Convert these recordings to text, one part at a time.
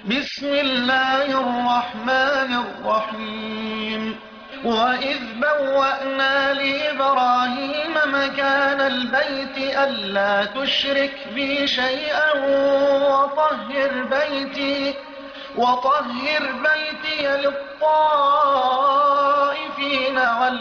بسم الله الرحمن الرحيم وإذ بوأنا لإبراهيم مكان البيت ألا تشرك بي شيئا وطهر بيتي وطهر بيتي للطائفين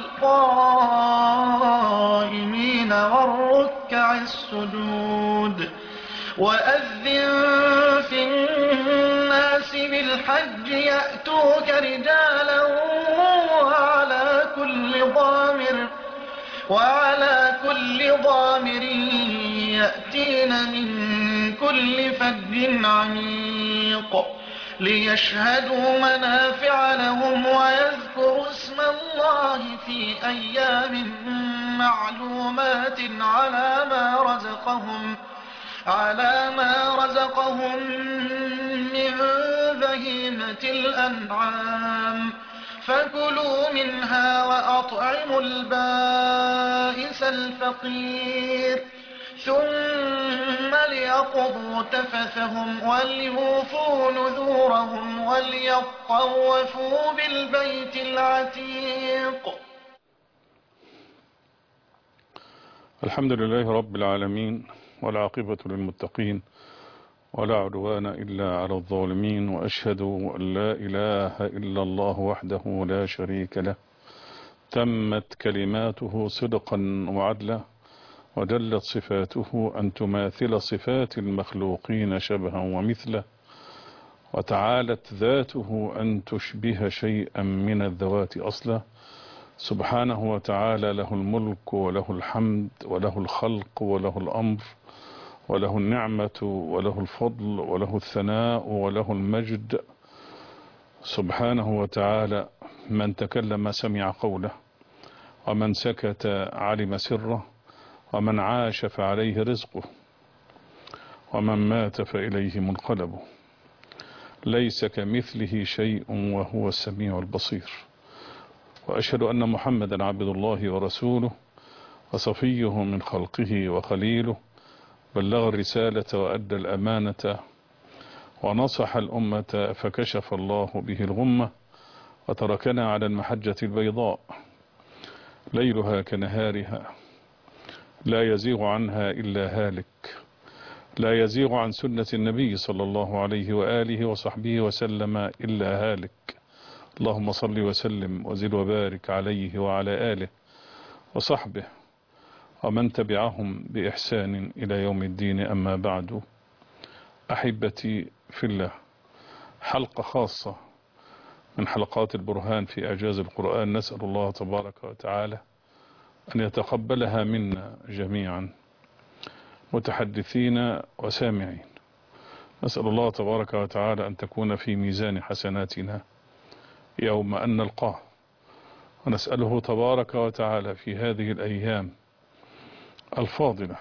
والقائمين والركع السجود وأذن في الناس بالحج يأتوك رجالا وعلى كل ضامر وعلى كل ضامر يأتين من كل فج عميق ليشهدوا منافع لهم ويذكروا اسم الله في أيام معلومات على ما رزقهم على ما رزقهم من بهيمة الأنعام فكلوا منها وأطعموا البائس الفقير ثم ليقضوا تفثهم وليوفوا نذورهم وليطوفوا بالبيت العتيق الحمد لله رب العالمين والعاقبة للمتقين ولا عدوان إلا على الظالمين وأشهد أن لا إله إلا الله وحده لا شريك له تمت كلماته صدقا وعدلا وجلت صفاته أن تماثل صفات المخلوقين شبها ومثله وتعالت ذاته أن تشبه شيئا من الذوات أصلا سبحانه وتعالى له الملك وله الحمد وله الخلق وله الأمر وله النعمة وله الفضل وله الثناء وله المجد سبحانه وتعالى من تكلم سمع قوله ومن سكت علم سره ومن عاش فعليه رزقه ومن مات فإليه منقلبه ليس كمثله شيء وهو السميع البصير وأشهد أن محمدا عبد الله ورسوله وصفيه من خلقه وخليله بلغ الرسالة وأدى الأمانة ونصح الأمة فكشف الله به الغمة وتركنا على المحجة البيضاء ليلها كنهارها لا يزيغ عنها إلا هالك لا يزيغ عن سنة النبي صلى الله عليه وآله وصحبه وسلم إلا هالك اللهم صل وسلم وزد وبارك عليه وعلى آله وصحبه ومن تبعهم بإحسان إلى يوم الدين أما بعد أحبتي في الله حلقة خاصة من حلقات البرهان في إعجاز القرآن نسأل الله تبارك وتعالى أن يتقبلها منا جميعا متحدثين وسامعين نسأل الله تبارك وتعالى أن تكون في ميزان حسناتنا يوم أن نلقاه ونسأله تبارك وتعالى في هذه الأيام الفاضلة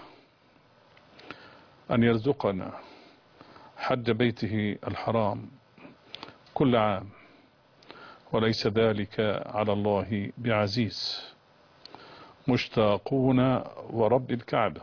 أن يرزقنا حج بيته الحرام كل عام وليس ذلك على الله بعزيز مشتاقون ورب الكعبة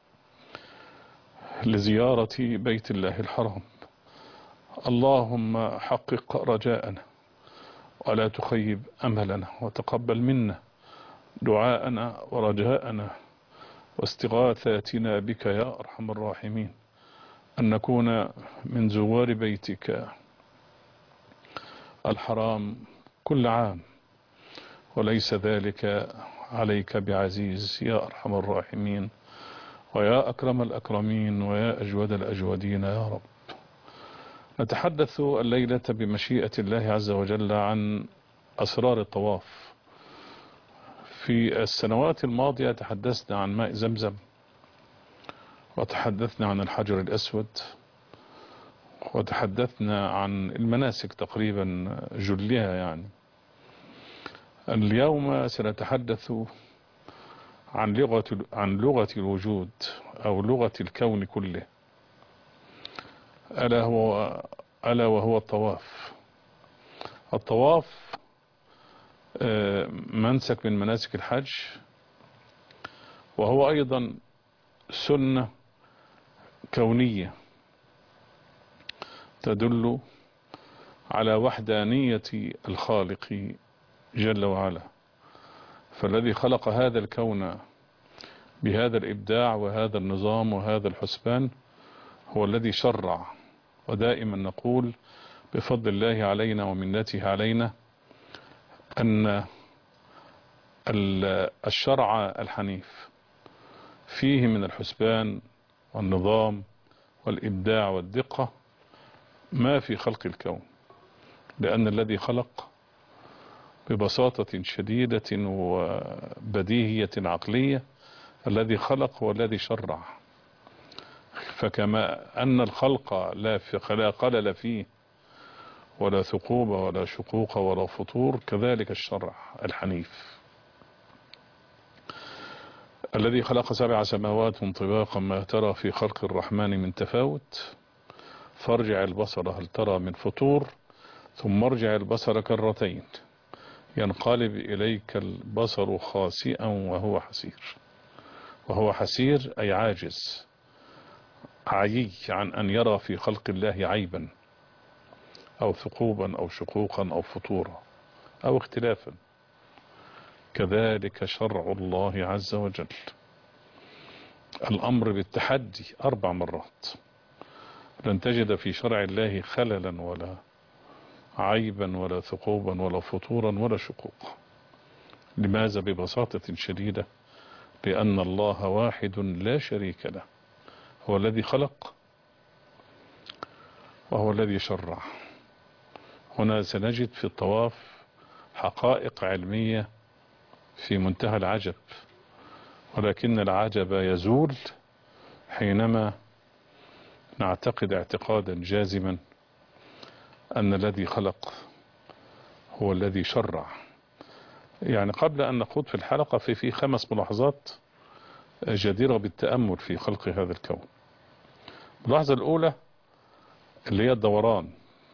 لزيارة بيت الله الحرام اللهم حقق رجاءنا ولا تخيب أملنا وتقبل منا دعاءنا ورجاءنا واستغاثاتنا بك يا أرحم الراحمين أن نكون من زوار بيتك الحرام كل عام وليس ذلك عليك بعزيز يا أرحم الراحمين ويا أكرم الأكرمين ويا أجود الأجودين يا رب نتحدث الليلة بمشيئة الله عز وجل عن أسرار الطواف في السنوات الماضية تحدثنا عن ماء زمزم وتحدثنا عن الحجر الأسود وتحدثنا عن المناسك تقريبا جلها يعني اليوم سنتحدث عن لغة عن لغة الوجود أو لغة الكون كله ألا هو ألا وهو الطواف الطواف منسك من مناسك الحج وهو أيضا سنة كونية تدل على وحدانية الخالق جل وعلا فالذي خلق هذا الكون بهذا الإبداع وهذا النظام وهذا الحسبان هو الذي شرع ودائما نقول بفضل الله علينا ومنته علينا أن الشرع الحنيف فيه من الحسبان والنظام والإبداع والدقة ما في خلق الكون لأن الذي خلق ببساطة شديدة وبديهية عقلية الذي خلق والذي شرع فكما أن الخلق لا في لا قلل فيه ولا ثقوب ولا شقوق ولا فطور كذلك الشرع الحنيف الذي خلق سبع سماوات طباقا ما ترى في خلق الرحمن من تفاوت فارجع البصر هل ترى من فطور ثم ارجع البصر كرتين ينقلب إليك البصر خاسئا وهو حسير وهو حسير أي عاجز عيي عن أن يرى في خلق الله عيبا أو ثقوبا أو شقوقا أو فطورا أو اختلافا كذلك شرع الله عز وجل الأمر بالتحدي أربع مرات لن تجد في شرع الله خللا ولا عيبا ولا ثقوبا ولا فطورا ولا شقوق لماذا ببساطة شديدة لأن الله واحد لا شريك له هو الذي خلق وهو الذي شرع هنا سنجد في الطواف حقائق علمية في منتهى العجب ولكن العجب يزول حينما نعتقد اعتقادا جازما أن الذي خلق هو الذي شرع يعني قبل أن نخوض في الحلقة في في خمس ملاحظات جديرة بالتأمل في خلق هذا الكون الملاحظة الأولى اللي هي الدوران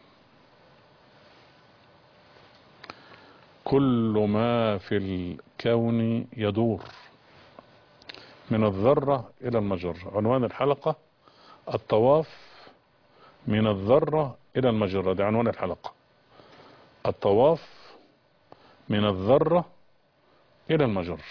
كل ما في الكون يدور من الذرة إلى المجرة عنوان الحلقة الطواف من الذرة إلى المجرة ده عنوان الحلقة الطواف من الذرة إلى المجرة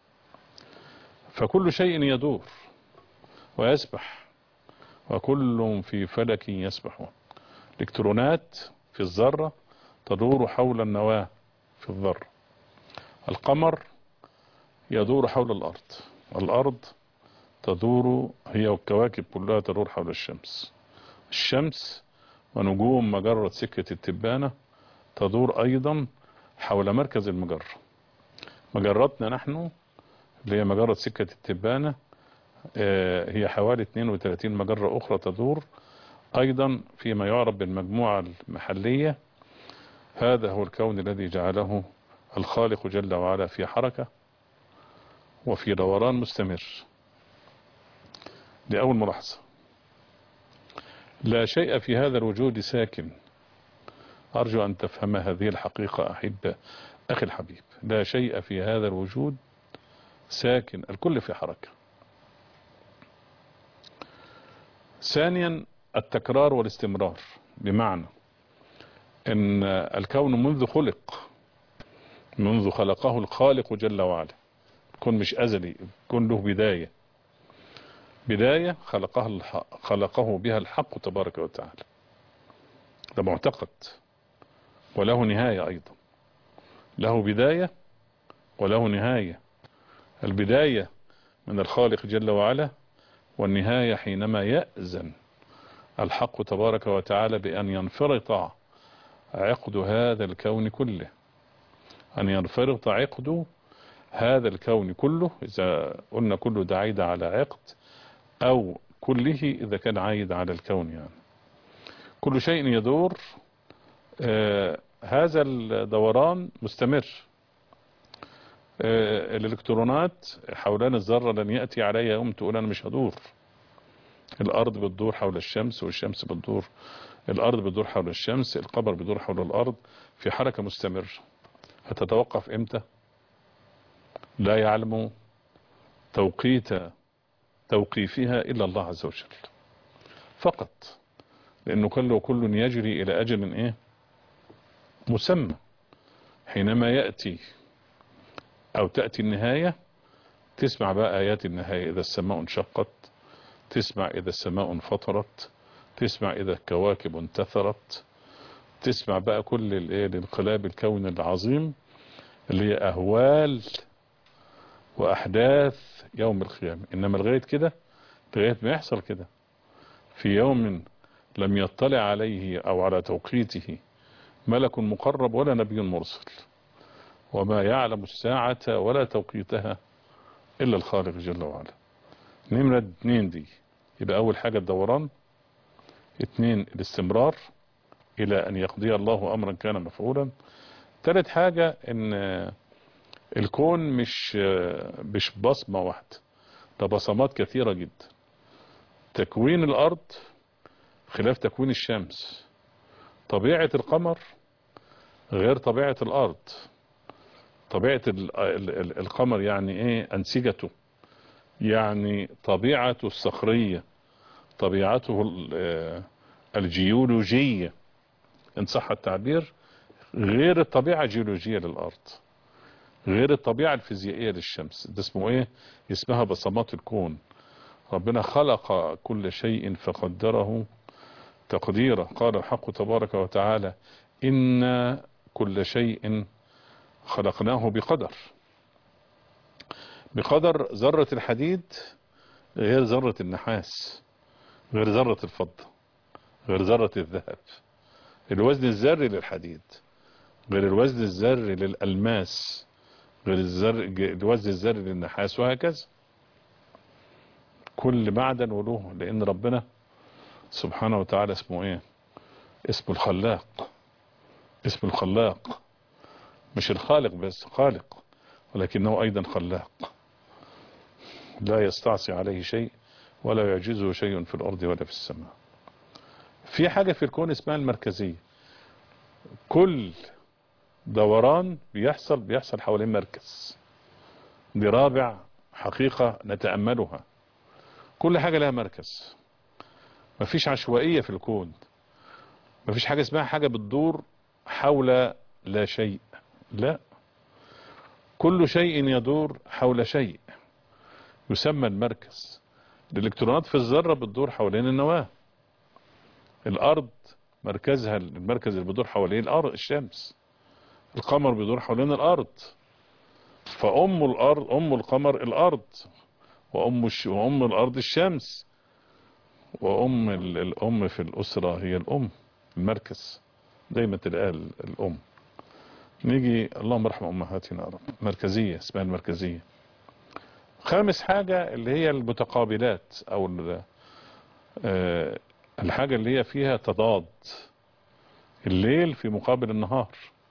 فكل شيء يدور ويسبح وكل في فلك يسبحون الإلكترونات في الذرة تدور حول النواة في الذرة القمر يدور حول الأرض الأرض تدور هي والكواكب كلها تدور حول الشمس الشمس ونجوم مجرة سكة التبانة تدور أيضا حول مركز المجرة مجرتنا نحن اللي هي مجرة سكة التبانة هي حوالي 32 مجرة أخرى تدور أيضا فيما يعرف بالمجموعة المحلية هذا هو الكون الذي جعله الخالق جل وعلا في حركة وفي دوران مستمر لأول ملاحظة لا شيء في هذا الوجود ساكن أرجو أن تفهم هذه الحقيقة أحب أخي الحبيب لا شيء في هذا الوجود ساكن الكل في حركة ثانيا التكرار والاستمرار بمعنى ان الكون منذ خلق منذ خلقه الخالق جل وعلا الكون مش ازلي الكون له بداية بداية خلقها الحق خلقه بها الحق تبارك وتعالى ده معتقد وله نهاية ايضا له بداية وله نهاية البداية من الخالق جل وعلا والنهاية حينما يأذن الحق تبارك وتعالى بأن ينفرط عقد هذا الكون كله أن ينفرط عقد هذا الكون كله إذا قلنا كله ده عايد على عقد أو كله إذا كان عايد على الكون يعني كل شيء يدور آه هذا الدوران مستمر آه الالكترونات حولان الذرة لن يأتي عليها يوم تقول أنا مش هدور الأرض بتدور حول الشمس والشمس بتدور الأرض بتدور حول الشمس القمر بيدور حول الأرض في حركة مستمرة هتتوقف إمتى لا يعلم توقيت توقيفها إلا الله عز وجل فقط لأنه كل وكل يجري إلى أجل إيه مسمى حينما يأتي أو تأتي النهاية تسمع بقى آيات النهاية إذا السماء انشقت تسمع إذا السماء انفطرت تسمع إذا الكواكب انتثرت تسمع بقى كل الايه الانقلاب الكوني العظيم اللي هي أهوال وأحداث يوم القيامة إنما لغاية كده لغاية ما يحصل كده في يوم لم يطلع عليه أو على توقيته ملك مقرب ولا نبي مرسل وما يعلم الساعة ولا توقيتها إلا الخالق جل وعلا نمرة اتنين دي يبقى أول حاجة الدوران اتنين الاستمرار إلى أن يقضي الله أمرا كان مفعولا ثالث حاجة إن الكون مش مش بصمة واحدة ده بصمات كثيرة جدا تكوين الأرض خلاف تكوين الشمس طبيعة القمر غير طبيعة الأرض طبيعة ال ال ال القمر يعني ايه أنسجته يعني طبيعته الصخرية طبيعته الجيولوجية إن صح التعبير غير الطبيعة الجيولوجية للأرض غير الطبيعة الفيزيائية للشمس ده اسمه ايه اسمها بصمات الكون ربنا خلق كل شيء فقدره تقديره قال الحق تبارك وتعالى إن كل شيء خلقناه بقدر بقدر ذرة الحديد غير ذرة النحاس غير ذرة الفضة غير ذرة الذهب الوزن الذري للحديد غير الوزن الذري للألماس غير الزر... الوزن الذري للنحاس وهكذا كل معدن وله لأن ربنا سبحانه وتعالى اسمه ايه اسمه الخلاق اسم الخلاق مش الخالق بس خالق ولكنه أيضا خلاق لا يستعصي عليه شيء ولا يعجزه شيء في الأرض ولا في السماء في حاجة في الكون اسمها المركزية كل دوران بيحصل بيحصل حوالين مركز دي رابع حقيقة نتأملها كل حاجة لها مركز مفيش عشوائية في الكون مفيش حاجة اسمها حاجة بتدور حول لا شيء لا كل شيء يدور حول شيء يسمى المركز الالكترونات في الذرة بتدور حوالين النواة الارض مركزها المركز اللي بيدور حوالين الارض الشمس القمر بيدور حوالين الارض فام الارض ام القمر الارض وام الش... وام الارض الشمس وام ال... الام في الاسرة هي الام المركز دايما تلاقيها الام نيجي اللهم ارحم امهاتنا يا رب مركزية اسمها المركزية خامس حاجة اللي هي المتقابلات او آه الحاجة اللي هي فيها تضاد الليل في مقابل النهار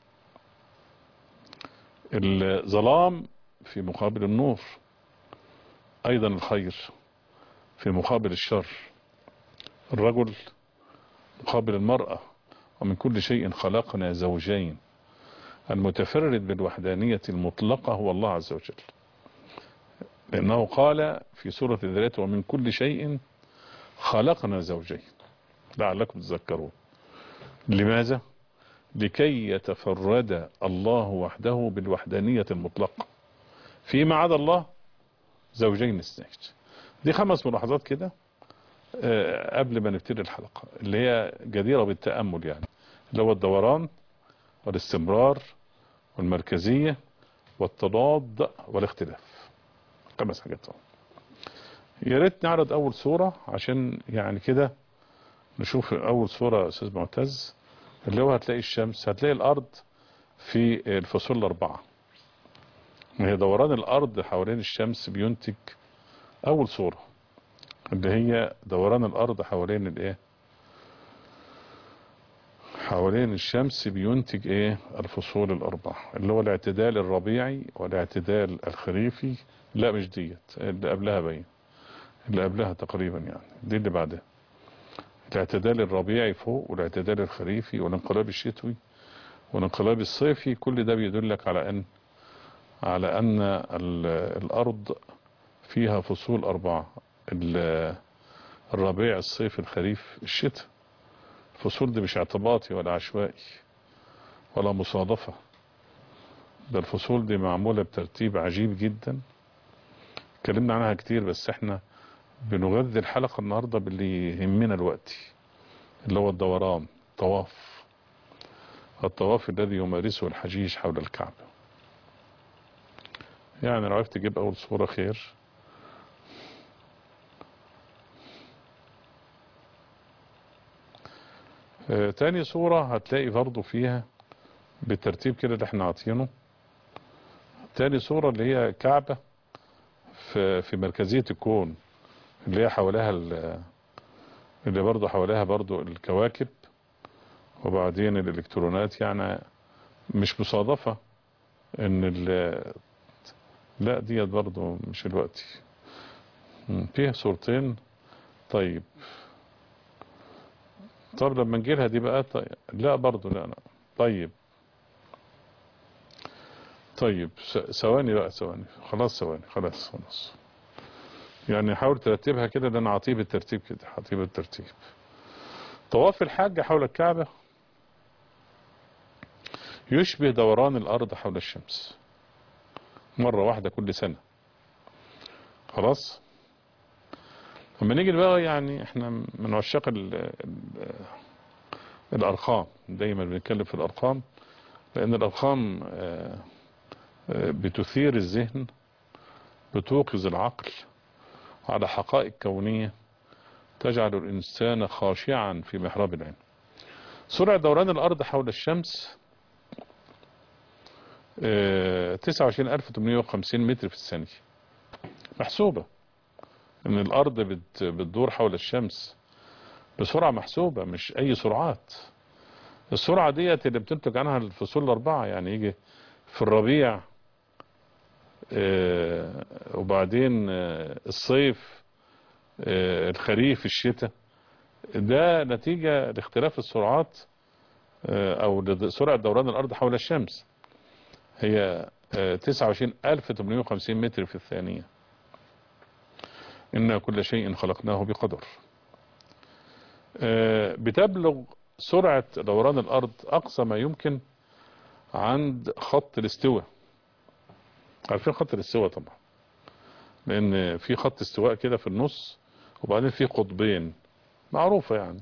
الظلام في مقابل النور ايضا الخير في مقابل الشر الرجل مقابل المرأة ومن كل شيء خلقنا زوجين المتفرد بالوحدانية المطلقة هو الله عز وجل لأنه قال في سورة الذريات ومن كل شيء خلقنا زوجين لعلكم تذكرون لماذا لكي يتفرد الله وحده بالوحدانية المطلقة فيما عدا الله زوجين اثنين دي خمس ملاحظات كده قبل ما نبتدي الحلقة اللي هي جديرة بالتأمل يعني اللي هو الدوران والاستمرار والمركزية والتضاد والاختلاف خمس حاجات يا ريت نعرض اول صورة عشان يعني كده نشوف اول صورة استاذ معتز اللي هو هتلاقي الشمس هتلاقي الارض في الفصول الاربعة هي دوران الارض حوالين الشمس بينتج اول صورة اللي هي دوران الارض حوالين الايه حوالين الشمس بينتج ايه الفصول الاربعة اللي هو الاعتدال الربيعي والاعتدال الخريفي لا مش ديت اللي قبلها باين اللي قبلها تقريبا يعني دي اللي بعدها الاعتدال الربيعي فوق والاعتدال الخريفي والانقلاب الشتوي والانقلاب الصيفي كل ده بيدلك على ان على ان الارض فيها فصول اربعة الربيع الصيف الخريف الشتاء الفصول دي مش اعتباطي ولا عشوائي ولا مصادفة ده الفصول دي معمولة بترتيب عجيب جدا اتكلمنا عنها كتير بس احنا بنغذي الحلقة النهاردة باللي يهمنا الوقت اللي هو الدوران طواف الطواف الذي يمارسه الحجيج حول الكعبة يعني لو عرفت تجيب أول صورة خير آه تاني صورة هتلاقي برضو فيها بالترتيب كده اللي احنا عاطينه تاني صورة اللي هي كعبة في, في مركزية الكون اللي هي حواليها اللي برضو حواليها برضو الكواكب وبعدين الالكترونات يعني مش مصادفة ان ال لا ديت برضو مش الوقت فيها صورتين طيب طب لما نجيلها دي بقى طيب لا برضو لا لا طيب طيب ثواني بقى ثواني خلاص ثواني خلاص خلاص يعني حاول ترتبها كده ده انا عطيه بالترتيب كده عطيه بالترتيب طواف الحاج حول الكعبة يشبه دوران الارض حول الشمس مرة واحدة كل سنة خلاص لما نيجي بقى يعني احنا من عشاق الارقام دايما بنتكلم في الارقام لان الارقام بتثير الذهن بتوقظ العقل على حقائق كونية تجعل الإنسان خاشعا في محراب العلم سرعة دوران الأرض حول الشمس 29850 متر في الثانية محسوبة ان الأرض بتدور حول الشمس بسرعة محسوبة مش أي سرعات السرعة ديت اللي بتنتج عنها الفصول الأربعة يعني يجي في الربيع آه وبعدين آه الصيف آه الخريف الشتاء ده نتيجة لاختلاف السرعات او سرعة دوران الارض حول الشمس هي 29850 متر في الثانية إن كل شيء خلقناه بقدر بتبلغ سرعة دوران الارض اقصى ما يمكن عند خط الاستواء عارفين خط الاستواء طبعا لان في خط استواء كده في النص وبعدين في قطبين معروفة يعني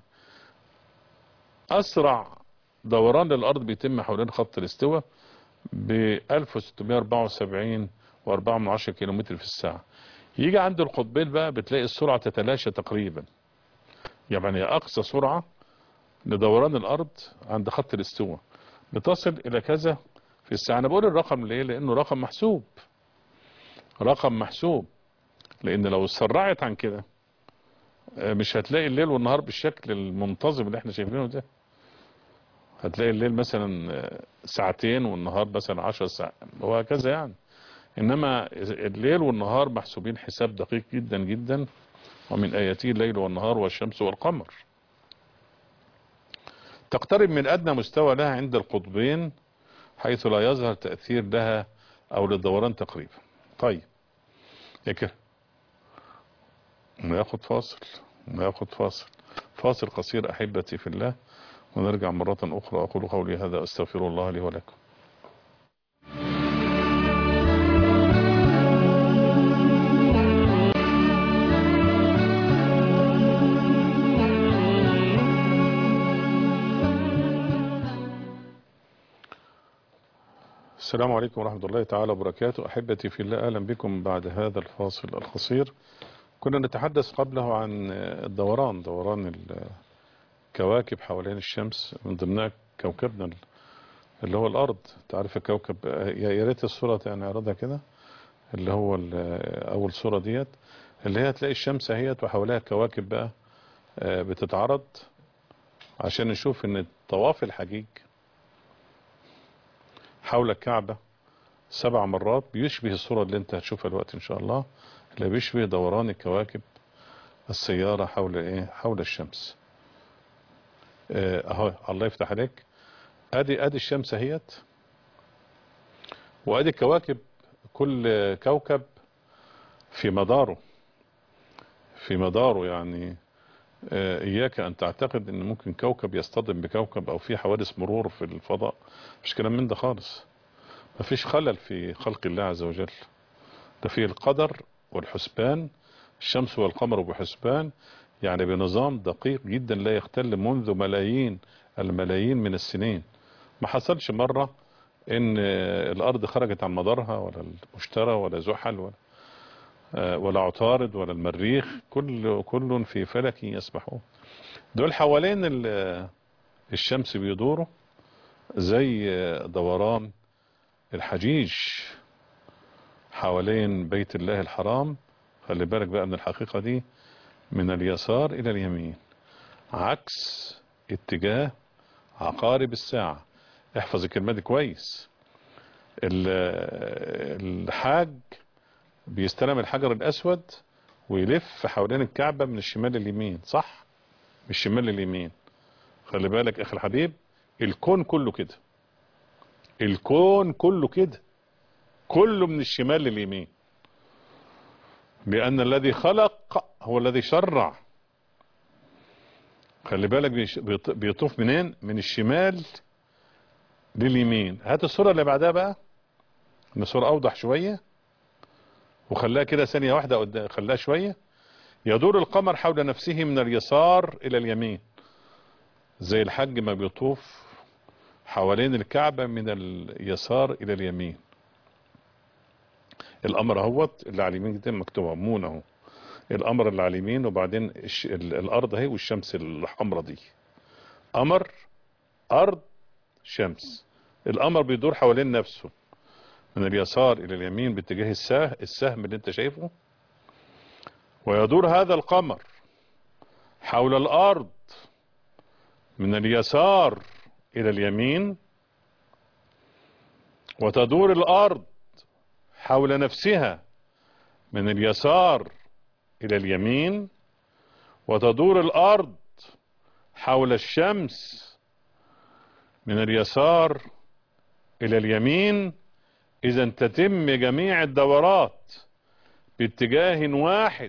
اسرع دوران للارض بيتم حوالين خط الاستواء ب 1674 و4 من 10 كيلومتر في الساعة يجي عند القطبين بقى بتلاقي السرعة تتلاشى تقريبا يعني اقصى سرعة لدوران الارض عند خط الاستواء بتصل الى كذا في الساعة انا بقول الرقم ليه لانه رقم محسوب رقم محسوب لان لو سرعت عن كده مش هتلاقي الليل والنهار بالشكل المنتظم اللي احنا شايفينه ده هتلاقي الليل مثلا ساعتين والنهار مثلا عشر ساعات وهكذا يعني انما الليل والنهار محسوبين حساب دقيق جدا جدا ومن اياته الليل والنهار والشمس والقمر تقترب من ادنى مستوى لها عند القطبين حيث لا يظهر تأثير لها او للدوران تقريبا طيب يكر ناخد فاصل ناخد فاصل فاصل قصير احبتي في الله ونرجع مرة اخرى اقول قولي هذا استغفر الله لي ولكم السلام عليكم ورحمة الله تعالى وبركاته أحبتي في الله أهلا بكم بعد هذا الفاصل القصير كنا نتحدث قبله عن الدوران دوران الكواكب حوالين الشمس من ضمنها كوكبنا اللي هو الأرض تعرف الكوكب يا ريت الصورة نعرضها كده اللي هو أول صورة ديت اللي هي تلاقي الشمس اهيت وحواليها كواكب بقى بتتعرض عشان نشوف ان طواف الحجيج حول الكعبة سبع مرات بيشبه الصورة اللي انت هتشوفها الوقت ان شاء الله اللي بيشبه دوران الكواكب السيارة حول ايه حول الشمس اهو الله يفتح عليك ادي ادي الشمس اهيت وادي الكواكب كل كوكب في مداره في مداره يعني آه، إياك أن تعتقد أن ممكن كوكب يصطدم بكوكب أو في حوادث مرور في الفضاء مش كلام من ده خالص مفيش خلل في خلق الله عز وجل ده فيه القدر والحسبان الشمس والقمر بحسبان يعني بنظام دقيق جدا لا يختل منذ ملايين الملايين من السنين ما حصلش مرة ان الارض خرجت عن مدارها ولا المشتري ولا زحل ولا ولا عطارد ولا المريخ كل كل في فلك يسبحون دول حوالين الشمس بيدوروا زي دوران الحجيج حوالين بيت الله الحرام خلي بالك بقى من الحقيقة دي من اليسار إلى اليمين عكس اتجاه عقارب الساعة احفظ الكلمة دي كويس الحاج بيستلم الحجر الأسود ويلف حوالين الكعبة من الشمال لليمين صح من الشمال لليمين خلي بالك أخي الحبيب الكون كله كده الكون كله كده كله من الشمال لليمين لأن الذي خلق هو الذي شرع خلي بالك بيطوف منين من الشمال لليمين هات الصورة اللي بعدها بقى الصورة أوضح شوية وخلاها كده ثانية واحدة قدام خلاها شوية يدور القمر حول نفسه من اليسار إلى اليمين زي الحج ما بيطوف حوالين الكعبة من اليسار إلى اليمين الأمر اهوت اللي على اليمين كده مكتوب مون اهو الأمر اللي على اليمين وبعدين الش... الأرض اهي والشمس الحمراء دي قمر أرض شمس القمر بيدور حوالين نفسه من اليسار إلى اليمين باتجاه السهم السهم اللي انت شايفه ويدور هذا القمر حول الأرض من اليسار إلى اليمين وتدور الأرض حول نفسها من اليسار إلى اليمين وتدور الأرض حول الشمس من اليسار إلى اليمين إذا تتم جميع الدورات باتجاه واحد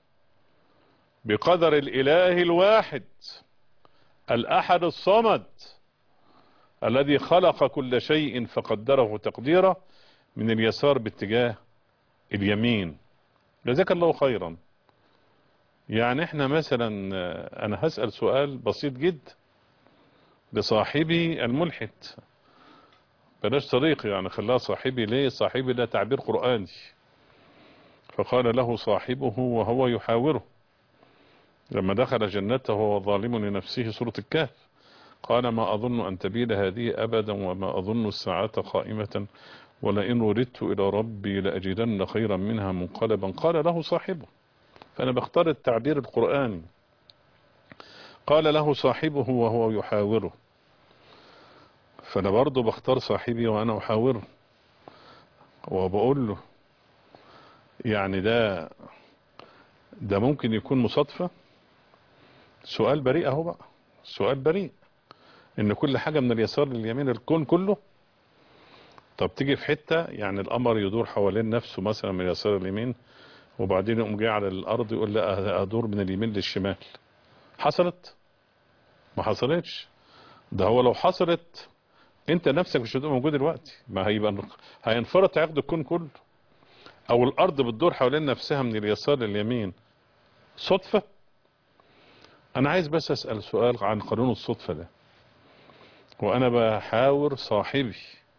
بقدر الإله الواحد الأحد الصمد الذي خلق كل شيء فقدره تقديره من اليسار باتجاه اليمين جزاك الله خيرا يعني احنا مثلا انا هسأل سؤال بسيط جدا لصاحبي الملحد بلاش صديقي يعني خلاها صاحبي ليه صاحبي ده تعبير قرآني فقال له صاحبه وهو يحاوره لما دخل جنته وهو ظالم لنفسه سورة الكهف قال ما أظن أن تبيد هذه أبدا وما أظن الساعة قائمة ولئن رددت إلى ربي لأجدن خيرا منها منقلبا قال له صاحبه فأنا بختار التعبير القرآني قال له صاحبه وهو يحاوره فأنا برضه بختار صاحبي وأنا أحاوره وبقول له يعني ده ده ممكن يكون مصادفة سؤال بريء اهو بقى سؤال بريء ان كل حاجة من اليسار لليمين الكون كله طب تيجي في حتة يعني القمر يدور حوالين نفسه مثلا من اليسار لليمين وبعدين يقوم جاي على الارض يقول لا ادور من اليمين للشمال حصلت ما حصلتش ده هو لو حصلت انت نفسك مش هتبقى موجود دلوقتي ما هيبقى هينفرط عقد الكون كله او الارض بتدور حوالين نفسها من اليسار لليمين صدفة انا عايز بس اسأل سؤال عن قانون الصدفة ده وانا بحاور صاحبي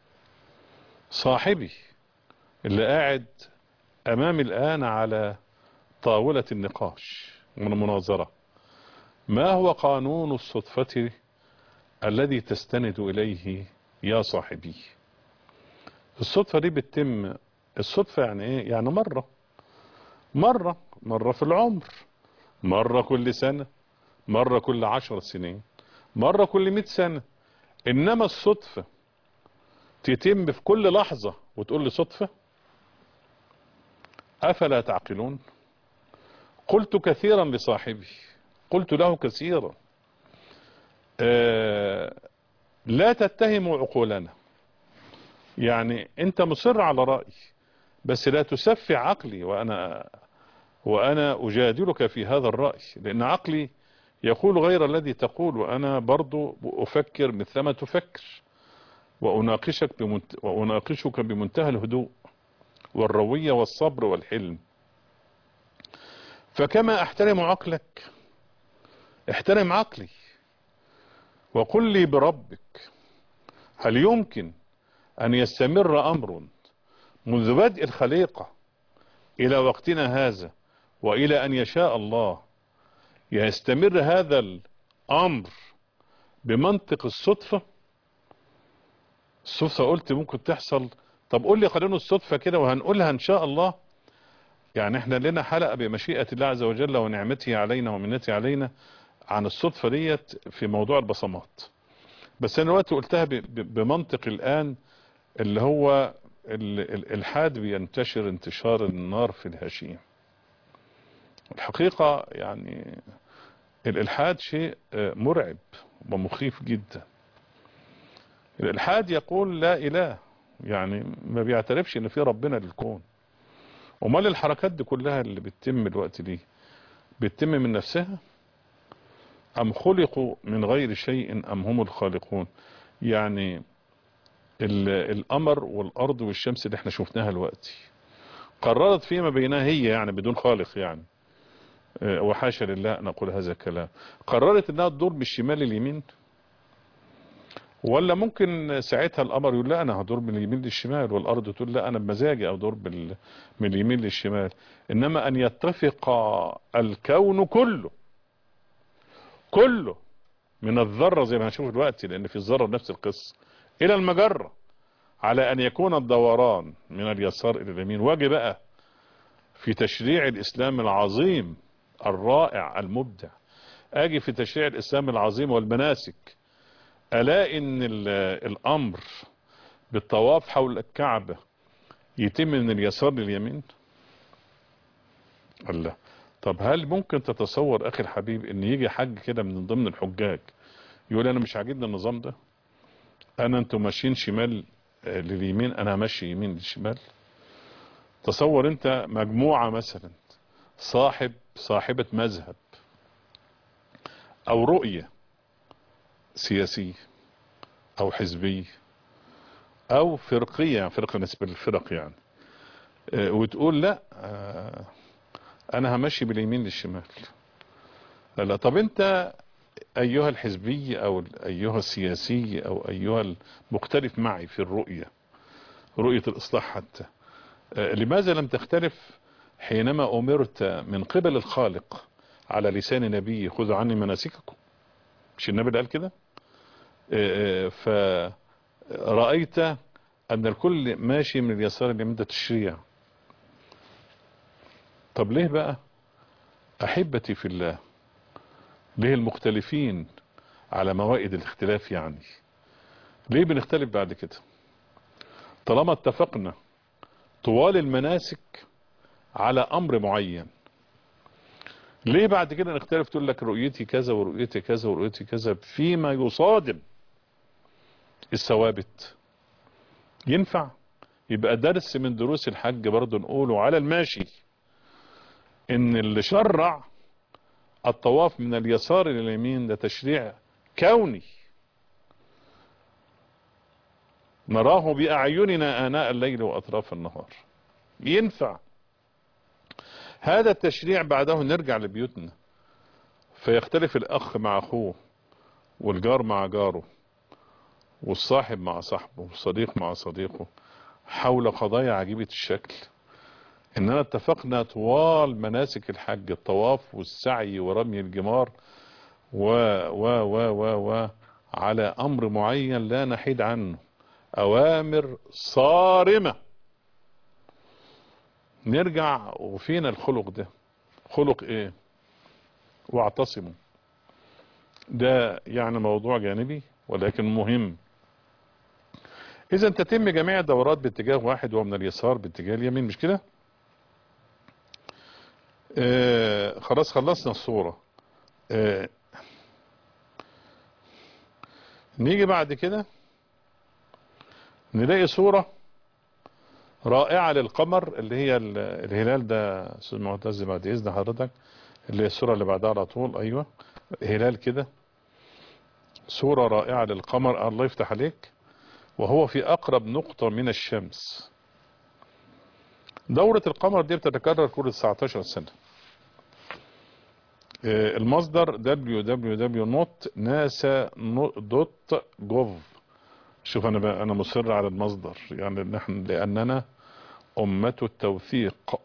صاحبي اللي قاعد امامي الان على طاولة النقاش من المناظرة ما هو قانون الصدفة الذي تستند اليه يا صاحبي الصدفة دي بتتم الصدفة يعني ايه يعني مرة مرة مرة في العمر مرة كل سنة مرة كل عشر سنين مرة كل مئة سنة انما الصدفة تتم في كل لحظة وتقول لي صدفة افلا تعقلون قلت كثيرا لصاحبي قلت له كثيرا آه لا تتهموا عقولنا يعني انت مصر على رأي بس لا تسفع عقلي وانا وانا اجادلك في هذا الرأي لان عقلي يقول غير الذي تقول وأنا برضو أفكر مثلما تفكر وأناقشك, بمنت... وأناقشك بمنتهى الهدوء والروية والصبر والحلم فكما أحترم عقلك احترم عقلي وقل لي بربك هل يمكن أن يستمر أمر منذ بدء الخليقة إلى وقتنا هذا وإلى أن يشاء الله يستمر هذا الأمر بمنطق الصدفة الصدفة قلت ممكن تحصل طب قول لي قانون الصدفة كده وهنقولها إن شاء الله يعني احنا لنا حلقة بمشيئة الله عز وجل ونعمته علينا ومنته علينا عن الصدفة ديت في موضوع البصمات بس انا دلوقتي قلتها بمنطق الآن اللي هو الالحاد بينتشر انتشار النار في الهشيم الحقيقة يعني الالحاد شيء مرعب ومخيف جدا الالحاد يقول لا اله يعني ما بيعترفش ان في ربنا للكون امال الحركات دي كلها اللي بتتم الوقت دي بتتم من نفسها ام خلقوا من غير شيء ام هم الخالقون يعني القمر والارض والشمس اللي احنا شفناها دلوقتي قررت فيما بينها هي يعني بدون خالق يعني وحاشا لله ان اقول هذا الكلام قررت انها تدور بالشمال اليمين ولا ممكن ساعتها القمر يقول لا انا هدور من اليمين للشمال والارض تقول لا انا بمزاجي ادور بال... من اليمين للشمال انما ان يتفق الكون كله كله من الذرة زي ما هنشوف دلوقتي لان في الذرة نفس القصة الى المجرة على ان يكون الدوران من اليسار الى اليمين واجي بقى في تشريع الاسلام العظيم الرائع المبدع اجي في تشريع الاسلام العظيم والمناسك الاقي ان الامر بالطواف حول الكعبة يتم من اليسار لليمين الله طب هل ممكن تتصور اخي الحبيب ان يجي حج كده من ضمن الحجاج يقول انا مش عاجبني النظام ده انا انتوا ماشيين شمال لليمين انا ماشي يمين للشمال تصور انت مجموعة مثلا صاحب صاحبة مذهب او رؤية سياسية او حزبية او فرقية فرقة بالنسبة للفرق يعني اه وتقول لا اه انا همشي باليمين للشمال لا طب انت ايها الحزبي او ايها السياسي او ايها المختلف معي في الرؤية رؤية الاصلاح حتى اه لماذا لم تختلف حينما امرت من قبل الخالق على لسان نبي خذوا عني مناسككم مش النبي قال كده فرأيت أن الكل ماشي من اليسار اليمين ده تشريع طب ليه بقى أحبتي في الله ليه المختلفين على موائد الاختلاف يعني ليه بنختلف بعد كده طالما اتفقنا طوال المناسك على أمر معين ليه بعد كده نختلف تقول لك رؤيتي كذا ورؤيتي كذا ورؤيتي كذا فيما يصادم الثوابت ينفع يبقى درس من دروس الحج برضه نقوله على الماشي ان اللي شرع الطواف من اليسار الى اليمين ده تشريع كوني نراه بأعيننا آناء الليل وأطراف النهار ينفع هذا التشريع بعده نرجع لبيوتنا فيختلف الأخ مع أخوه والجار مع جاره والصاحب مع صاحبه والصديق مع صديقه حول قضايا عجيبة الشكل إننا اتفقنا طوال مناسك الحج الطواف والسعي ورمي الجمار و و و و و على أمر معين لا نحيد عنه أوامر صارمة نرجع وفينا الخلق ده خلق ايه واعتصموا ده يعني موضوع جانبي ولكن مهم اذا تتم جميع الدورات باتجاه واحد ومن اليسار باتجاه اليمين مش كده آه خلاص خلصنا الصورة آه نيجي بعد كده نلاقي صورة رائعة للقمر اللي هي الهلال ده استاذ معتز بعد اذن حضرتك اللي هي الصورة اللي بعدها على طول ايوه هلال كده صورة رائعة للقمر الله يفتح عليك وهو في أقرب نقطة من الشمس دورة القمر دي بتتكرر كل 19 سنة آه، المصدر www.nasa.gov شوف أنا بقى أنا مصر على المصدر يعني نحن لأننا أمة التوثيق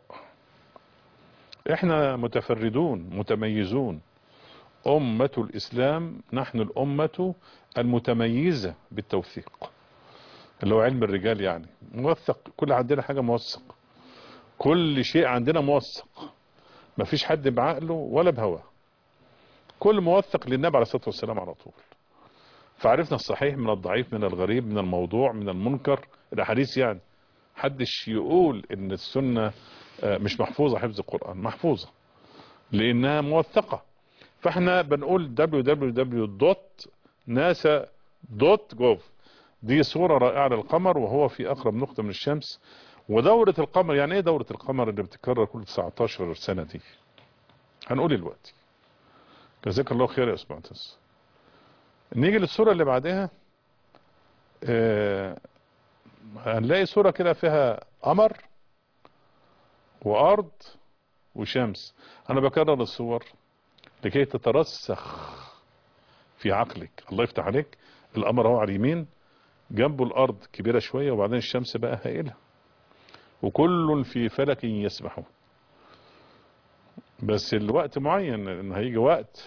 إحنا متفردون متميزون أمة الإسلام نحن الأمة المتميزة بالتوثيق اللي هو علم الرجال يعني موثق كل عندنا حاجة موثق كل شيء عندنا موثق مفيش حد بعقله ولا بهواه كل موثق للنبي عليه الصلاة والسلام على طول فعرفنا الصحيح من الضعيف من الغريب من الموضوع من المنكر الأحاديث يعني حدش يقول ان السنة آه، مش محفوظة حفظ القرآن محفوظة لانها موثقة فاحنا بنقول www.nasa.gov دي صورة رائعة للقمر وهو في اقرب نقطة من الشمس ودورة القمر يعني ايه دورة القمر اللي بتتكرر كل 19 سنة دي هنقول دلوقتي جزاك الله خير يا استاذ معتز نيجي للصورة اللي بعدها آه هنلاقي صورة كده فيها قمر وارض وشمس انا بكرر الصور لكي تترسخ في عقلك الله يفتح عليك القمر اهو على اليمين جنبه الارض كبيرة شوية وبعدين الشمس بقى هائلة وكل في فلك يسبحون بس الوقت معين ان هيجي وقت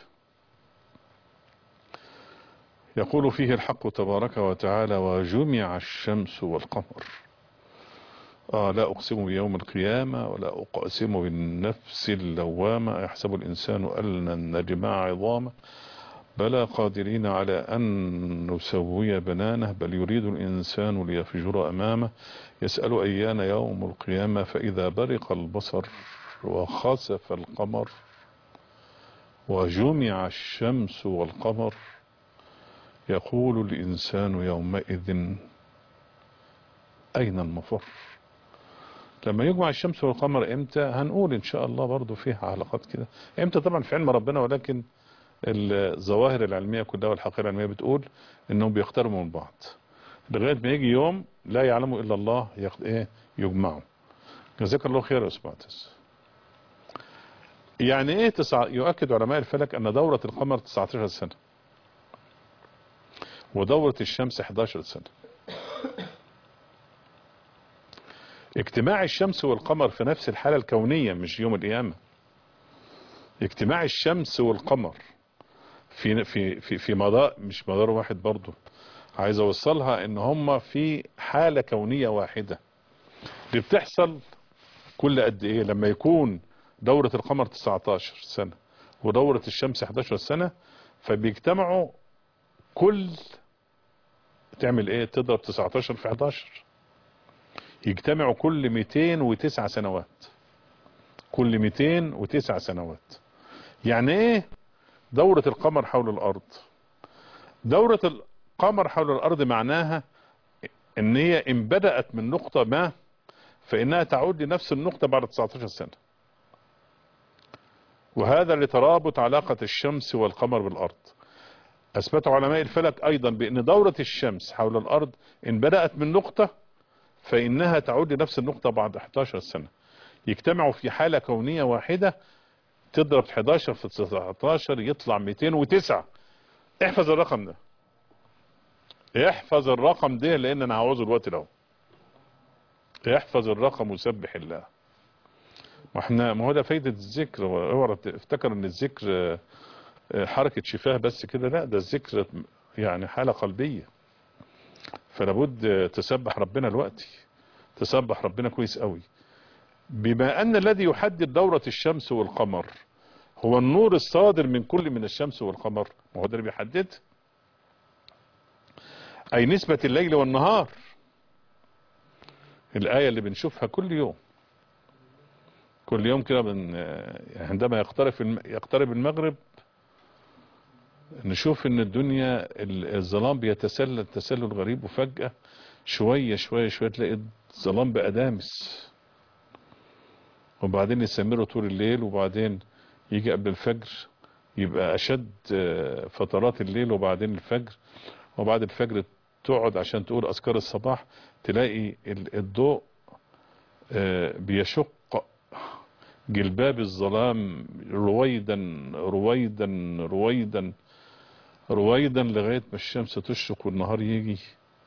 يقول فيه الحق تبارك وتعالى وجمع الشمس والقمر آه لا أقسم بيوم القيامة ولا أقسم بالنفس اللوامة يحسب الإنسان أن لن نجمع عظامه بلى قادرين على أن نسوي بنانه بل يريد الإنسان ليفجر أمامه يسأل أيان يوم القيامة فإذا برق البصر وخسف القمر وجمع الشمس والقمر يقول الإنسان يومئذ أين المفر لما يجمع الشمس والقمر امتى هنقول ان شاء الله برضو فيها علاقات كده امتى طبعا في علم ربنا ولكن الظواهر العلمية كلها والحقيقة العلمية بتقول انهم بيقتربوا من بعض لغاية ما يجي يوم لا يعلمه الا الله يقد ايه يجمعه جزاك الله خير يا استاذ معتز يعني ايه تسع... يؤكد علماء الفلك ان دورة القمر 19 سنة ودورة الشمس 11 سنة اجتماع الشمس والقمر في نفس الحالة الكونية مش يوم القيامة اجتماع الشمس والقمر في في في في مدار مش مدار واحد برضه عايز اوصلها ان هم في حالة كونية واحدة اللي بتحصل كل قد ايه لما يكون دورة القمر 19 سنة ودورة الشمس 11 سنة فبيجتمعوا كل تعمل ايه تضرب 19 في 11 يجتمعوا كل 209 سنوات كل 209 سنوات يعني ايه دورة القمر حول الارض دورة القمر حول الارض معناها ان هي ان بدأت من نقطة ما فانها تعود لنفس النقطة بعد 19 سنة وهذا لترابط علاقة الشمس والقمر بالارض اثبت علماء الفلك ايضا بان دورة الشمس حول الارض ان بدأت من نقطة فانها تعود لنفس النقطة بعد 11 سنة يجتمعوا في حالة كونية واحدة تضرب 11 في 19 يطلع 209 احفظ الرقم ده احفظ الرقم ده لان انا هعوزه الوقت ده احفظ الرقم وسبح الله واحنا ما هو ده فايدة الذكر اوعى افتكر ان الذكر حركة شفاه بس كده لا ده الذكر يعني حالة قلبية فلابد تسبح ربنا الوقت تسبح ربنا كويس قوي بما ان الذي يحدد دورة الشمس والقمر هو النور الصادر من كل من الشمس والقمر ما هو ده اللي بيحدد اي نسبة الليل والنهار الآية اللي بنشوفها كل يوم كل يوم كده من عندما يقترب يقترب المغرب نشوف ان الدنيا الظلام بيتسلل تسلل غريب وفجأة شوية شوية شوية تلاقي الظلام بقى دامس وبعدين يستمروا طول الليل وبعدين يجي قبل الفجر يبقى أشد فترات الليل وبعدين الفجر وبعد الفجر تقعد عشان تقول أذكار الصباح تلاقي الضوء بيشق جلباب الظلام رويدا رويدا رويدا رويدا لغاية ما الشمس تشرق والنهار يجي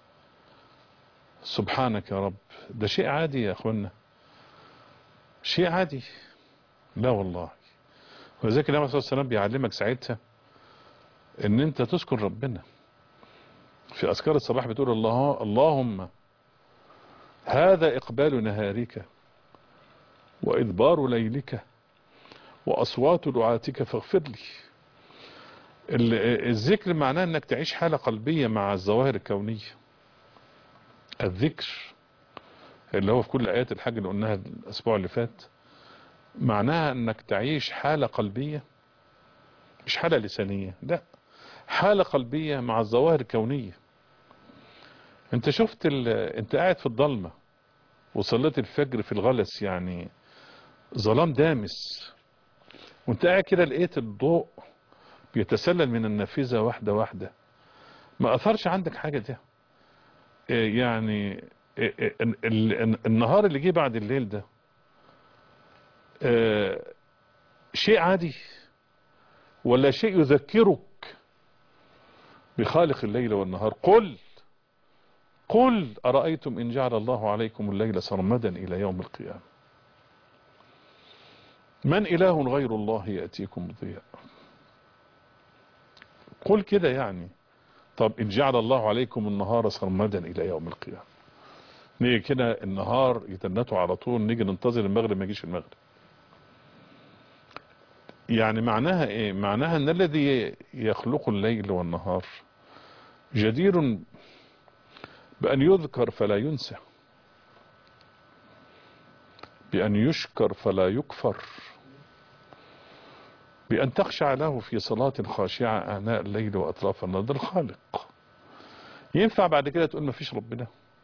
سبحانك يا رب ده شيء عادي يا أخوانا شيء عادي لا والله ولذلك النبي صلى الله عليه وسلم بيعلمك ساعتها ان انت تذكر ربنا في اذكار الصباح بتقول الله اللهم هذا اقبال نهارك وادبار ليلك واصوات دعاتك فاغفر لي الذكر معناه انك تعيش حالة قلبية مع الظواهر الكونية الذكر اللي هو في كل ايات الحج اللي قلناها الاسبوع اللي فات معناها انك تعيش حالة قلبية مش حالة لسانية لا حالة قلبية مع الظواهر الكونية انت شفت ال... انت قاعد في الضلمة وصليت الفجر في الغلس يعني ظلام دامس وانت قاعد كده لقيت الضوء بيتسلل من النافذة واحدة واحدة ما اثرش عندك حاجة ده يعني النهار اللي جه بعد الليل ده شيء عادي ولا شيء يذكرك بخالق الليل والنهار قل قل أرأيتم إن جعل الله عليكم الليل سرمدا إلى يوم القيامة من إله غير الله يأتيكم ضياء قل كده يعني طب إن جعل الله عليكم النهار سرمدا إلى يوم القيامة نيجي كده النهار يتنتوا على طول نيجي ننتظر المغرب ما يجيش المغرب يعني معناها ايه معناها ان الذي يخلق الليل والنهار جدير بان يذكر فلا ينسى بان يشكر فلا يكفر بان تخشع له في صلاة خاشعة اناء الليل واطراف النهار ده الخالق ينفع بعد كده تقول ما فيش ربنا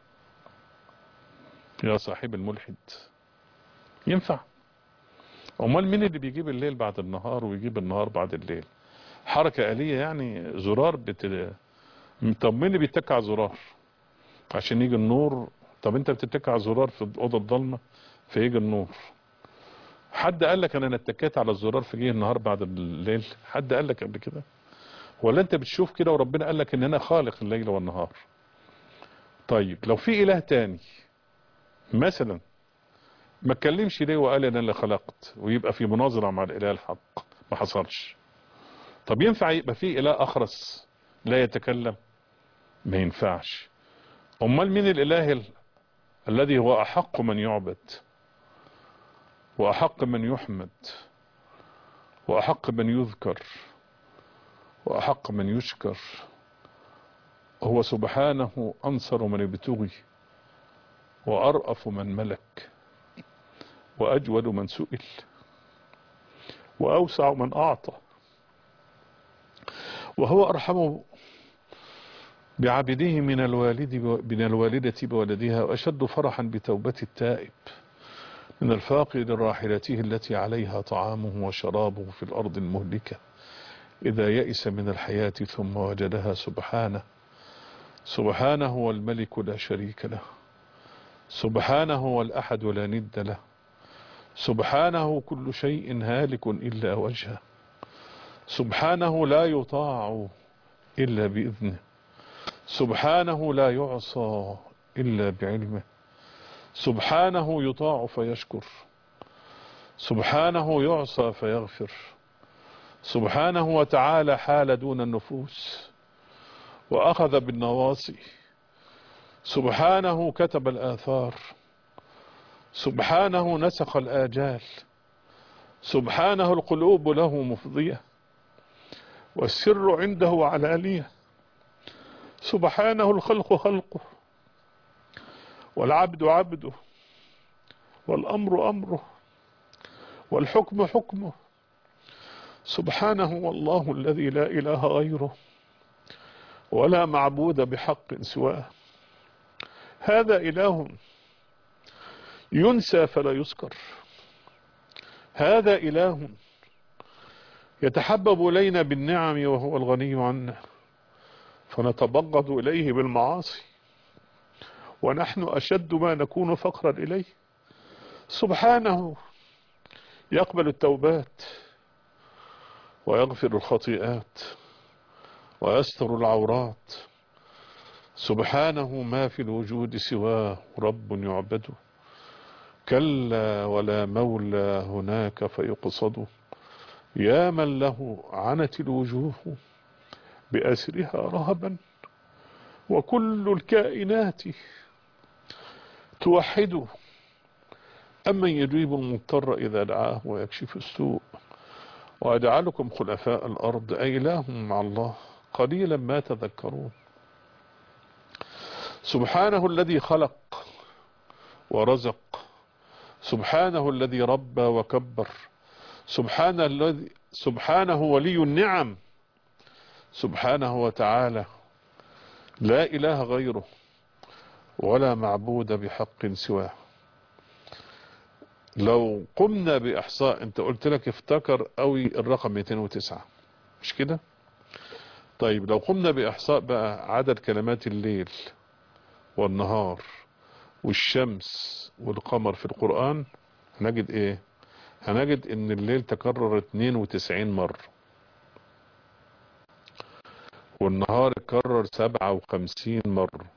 يا صاحب الملحد ينفع امال مين اللي بيجيب الليل بعد النهار ويجيب النهار بعد الليل حركة آلية يعني زرار بت... طب مين اللي بيتك على زرار عشان يجي النور طب انت بتتك على زرار في الأوضة الضلمة فيجي النور حد قال لك انا اتكيت على الزرار في جه النهار بعد الليل حد قال لك قبل كده ولا انت بتشوف كده وربنا قال لك ان انا خالق الليل والنهار طيب لو في اله تاني مثلا ما اتكلمش ليه وقال انا اللي خلقت ويبقى في مناظرة مع الاله الحق ما حصلش طب ينفع يبقى في اله اخرس لا يتكلم ما ينفعش امال مين الاله ال... الذي هو احق من يعبد واحق من يحمد واحق من يذكر واحق من يشكر هو سبحانه انصر من ابتغي وارأف من ملك وأجود من سئل وأوسع من أعطى وهو أرحم بعبده من الوالد من الوالدة بولدها وأشد فرحا بتوبة التائب من الفاقد راحلته التي عليها طعامه وشرابه في الأرض المهلكة إذا يئس من الحياة ثم وجدها سبحانه سبحانه هو الملك لا شريك له سبحانه هو الأحد لا ند له سبحانه كل شيء هالك إلا وجهه سبحانه لا يطاع إلا بإذنه سبحانه لا يعصى إلا بعلمه سبحانه يطاع فيشكر سبحانه يعصى فيغفر سبحانه وتعالى حال دون النفوس وأخذ بالنواصي سبحانه كتب الآثار سبحانه نسخ الآجال سبحانه القلوب له مفضية والسر عنده علانية سبحانه الخلق خلقه والعبد عبده والأمر أمره والحكم حكمه سبحانه والله الذي لا إله غيره ولا معبود بحق سواه هذا إله ينسى فلا يذكر هذا إله يتحبب إلينا بالنعم وهو الغني عنا فنتبغض إليه بالمعاصي ونحن أشد ما نكون فقرا إليه سبحانه يقبل التوبات ويغفر الخطيئات ويستر العورات سبحانه ما في الوجود سواه رب يعبد كلا ولا مولى هناك فيقصد يا من له عنت الوجوه بأسرها رهبا وكل الكائنات توحده أمن يجيب المضطر إذا دعاه ويكشف السوء وأجعلكم خلفاء الأرض أي إله مع الله قليلا ما تذكرون سبحانه الذي خلق ورزق سبحانه الذي ربى وكبر سبحانه الذي سبحانه ولي النعم سبحانه وتعالى لا إله غيره ولا معبود بحق سواه لو قمنا بإحصاء انت قلت لك افتكر قوي الرقم 209 مش كده طيب لو قمنا بإحصاء بقى عدد كلمات الليل والنهار والشمس والقمر في القرآن هنجد ايه هنجد ان الليل تكرر 92 مرة والنهار اتكرر 57 مرة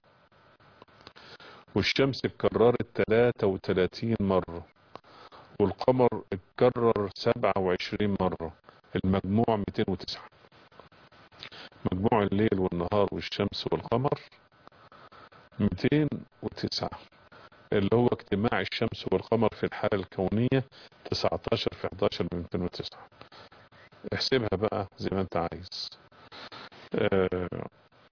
والشمس اتكررت 33 مرة والقمر اتكرر 27 مرة المجموع 209 مجموع الليل والنهار والشمس والقمر 209 اللي هو اجتماع الشمس والقمر في الحالة الكونية 19 في 11 من 209 احسبها بقى زي ما انت عايز آه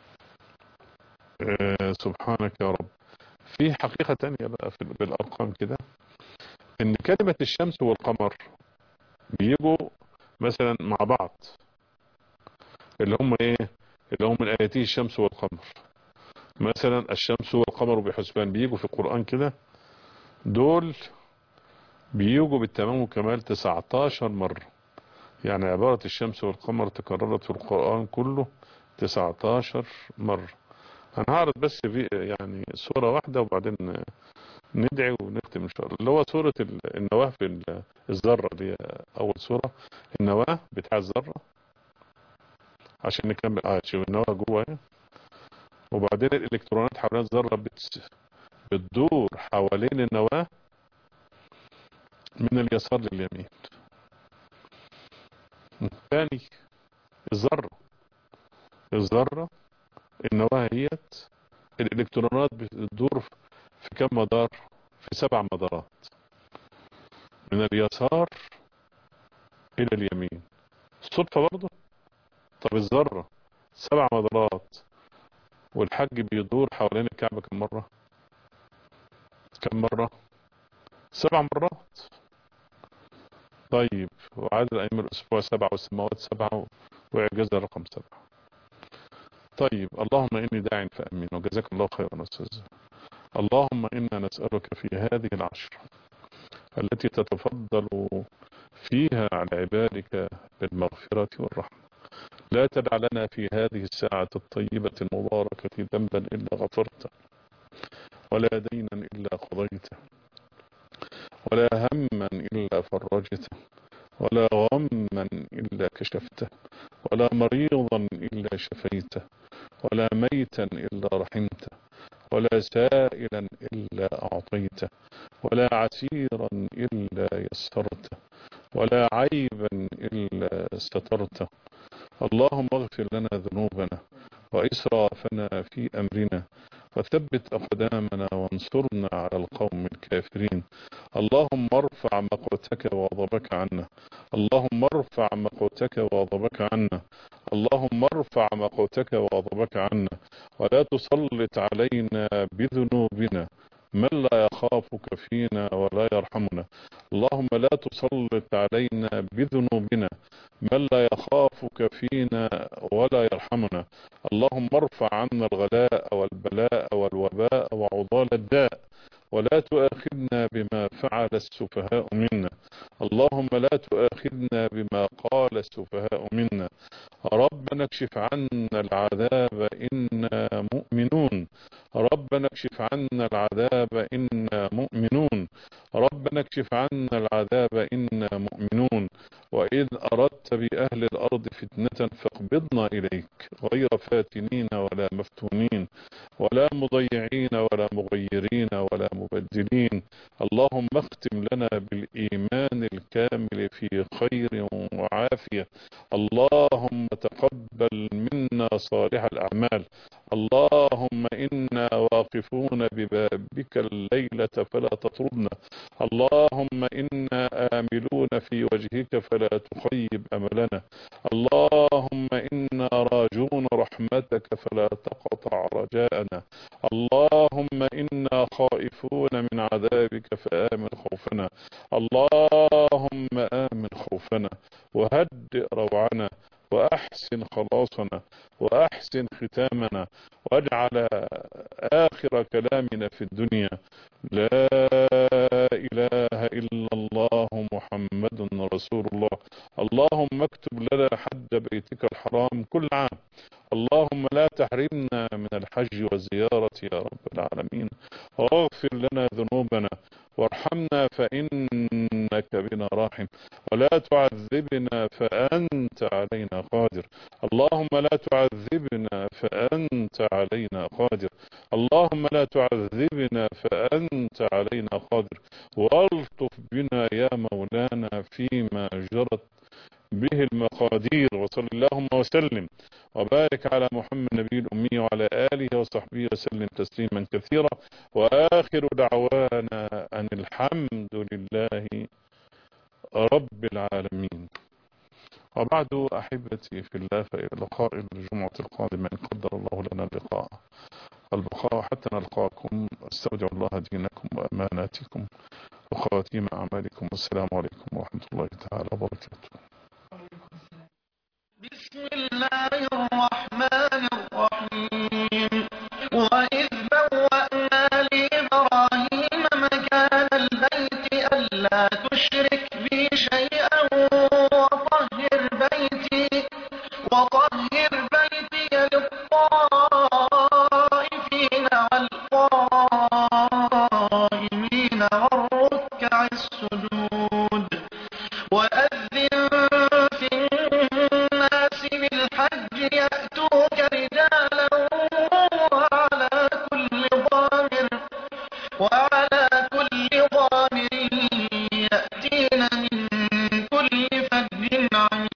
آه سبحانك يا رب في حقيقة تانية بقى في بالأرقام كده ان كلمة الشمس والقمر بيجوا مثلا مع بعض اللي هم ايه اللي هم من آياتي الشمس والقمر مثلا الشمس والقمر بحسبان بيجوا في القرآن كده دول بيجوا بالتمام وكمال 19 مرة يعني عبارة الشمس والقمر تكررت في القرآن كله 19 مرة هنعرض بس في يعني صورة واحدة وبعدين ندعي ونختم ان شاء الله اللي هو صورة النواة في الذرة دي اول صورة النواة بتاع الذرة عشان نكمل اه شوف النواة جوه اهي وبعدين الالكترونات حوالين الذرة بت... بتدور حوالين النواة من اليسار لليمين ثاني الذرة الذرة النواة هيت الالكترونات بتدور في كم مدار في سبع مدارات من اليسار الى اليمين صدفة برضه طب الذرة سبع مدارات والحج بيدور حوالين الكعبة كم مرة كم مرة سبع مرات طيب وعدد أيام الأسبوع سبعة والسماوات سبعة وإعجاز الرقم سبعة طيب اللهم إني داع فأمين وجزاك الله خيرا أستاذ اللهم إنا نسألك في هذه العشر التي تتفضل فيها على عبادك بالمغفرة والرحمة لا تدع لنا في هذه الساعة الطيبة المباركة ذنبا إلا غفرته ولا دينا إلا قضيته ولا هما إلا فرجته ولا غما إلا كشفته ولا مريضا إلا شفيته ولا ميتا إلا رحمته ولا سائلا إلا أعطيته ولا عسيرا إلا يسرته ولا عيبا إلا سترته اللهم اغفر لنا ذنوبنا وإسرافنا في أمرنا وثبت أقدامنا وانصرنا على القوم الكافرين اللهم ارفع مقوتك وغضبك عنا اللهم ارفع مقوتك وغضبك عنا اللهم ارفع مقوتك وغضبك عنا ولا تسلط علينا بذنوبنا من لا يخافك فينا ولا يرحمنا اللهم لا تسلط علينا بذنوبنا من لا يخافك فينا ولا يرحمنا اللهم ارفع عنا الغلاء والبلاء والوباء وعضال الداء ولا تؤاخذنا بما فعل السفهاء منا اللهم لا تؤاخذنا بما قال السفهاء منا ربنا اكشف عنا العذاب إنا مؤمنون ربنا اكشف عنا العذاب إنا مؤمنون ربنا اكشف عنا العذاب إنا مؤمنون وإذ أردت بأهل الأرض فتنة فاقبضنا إليك غير فاتنين ولا مفتونين ولا مضيعين ولا مغيرين ولا مبدلين اللهم اختم لنا بالإيمان الكامل في خير وعافية اللهم تقبل منا صالح الأعمال اللهم إنا واقفون ببابك الليلة فلا تطردنا اللهم إنا آملون في وجهك فلا تخيب أملنا اللهم إنا راجون رحمتك فلا تقطع رجاءنا اللهم إنا خائفون من عذابك فآمن خوفنا اللهم آمن خوفنا وهدئ روعنا وأحسن خلاصنا وأحسن ختامنا واجعل آخر كلامنا في الدنيا لا إله إلا الله محمد رسول الله اللهم اكتب لنا حج بيتك الحرام كل عام اللهم لا تحرمنا من الحج والزيارة يا رب العالمين واغفر لنا ذنوبنا وارحمنا فإنك بنا راحم ولا تعذبنا فأنت علينا قادر اللهم لا تعذبنا فأنت علينا قادر اللهم لا تعذبنا فأنت علينا قادر والطف بنا يا مولانا فيما جرت به المقادير وصل اللهم وسلم وبارك على محمد النبي الأمي وعلى آله وصحبه وسلم تسليما كثيرا وآخر دعوانا أن الحمد لله رب العالمين وبعد أحبتي في الله فإلى لقاء الجمعة القادمة إن قدر الله لنا اللقاء البقاء حتى نلقاكم استودع الله دينكم وأماناتكم وخواتيم أعمالكم والسلام عليكم ورحمة الله تعالى وبركاته بسم الله الرحمن الرحيم وإذ بوأنا لإبراهيم مكان البيت ألا تشرك بي شيئا وطهر بيتي وطهر